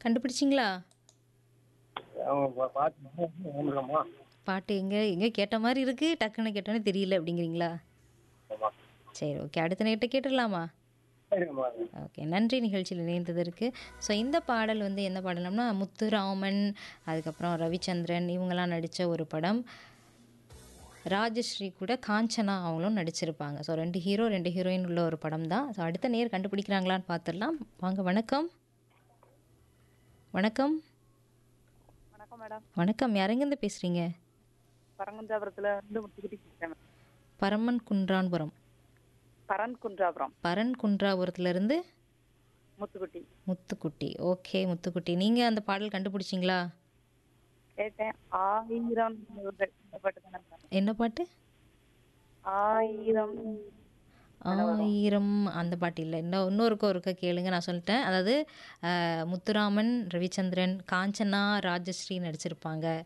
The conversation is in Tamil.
கண்டுபிடிச்சிங்களா அவங்க பா- பார்த்து வந்துருக்கோமா பாட்டு எங்கே எங்கே கேட்ட மாதிரி இருக்குது டக்குன்னு கேட்டோன்னே தெரியல அப்படிங்கிறீங்களா ஆமா சரி ஓகே அடுத்த நேரத்தை கேட்டுடலாமா சரிங்கம்மா ஓகே நன்றி நிகழ்ச்சியில் இணைந்ததற்கு ஸோ இந்த பாடல் வந்து என்ன பாடலம்னா முத்துராமன் அதுக்கப்புறம் ரவிச்சந்திரன் இவங்கெல்லாம் நடித்த ஒரு படம் ராஜஸ்ரீ கூட காஞ்சனா அவங்களும் நடிச்சிருப்பாங்க ஸோ ரெண்டு ஹீரோ ரெண்டு ஹீரோயின் உள்ள ஒரு படம் தான் ஸோ அடுத்த நேர் கண்டுபிடிக்கிறாங்களான்னு பார்த்துடலாம் வாங்க வணக்கம் வணக்கம் வணக்கம் மேடம் வணக்கம் யாரெங்கேருந்து பேசுகிறீங்க பரங்குன்றாபுரத்துல இருந்து முத்துக்குட்டி பேசுறேன் மேடம். பரமன் குன்றான்புரம் பரன் குன்றாபுரம் பரன் குன்றாபுரத்துலேருந்து முத்துக்குட்டி முத்துக்குட்டி ஓகே முத்துக்குட்டி நீங்கள் அந்த பாடல் கண்டுபிடிச்சிங்களா கேட்டேன் ஆயிரம் இந்த பாட்டு தானே மேடம்? என்ன பாட்டு ஆயிரம் ஆயிரம் அந்த பாட்டு இல்லை இன்னும் இன்னொருக்க ஒருக்க கேளுங்க நான் சொல்லிட்டேன் அதாவது அஹ், முத்துராமன் ரவிச்சந்திரன் காஞ்சனா ராஜஸ்ரீ நடிச்சிருப்பாங்க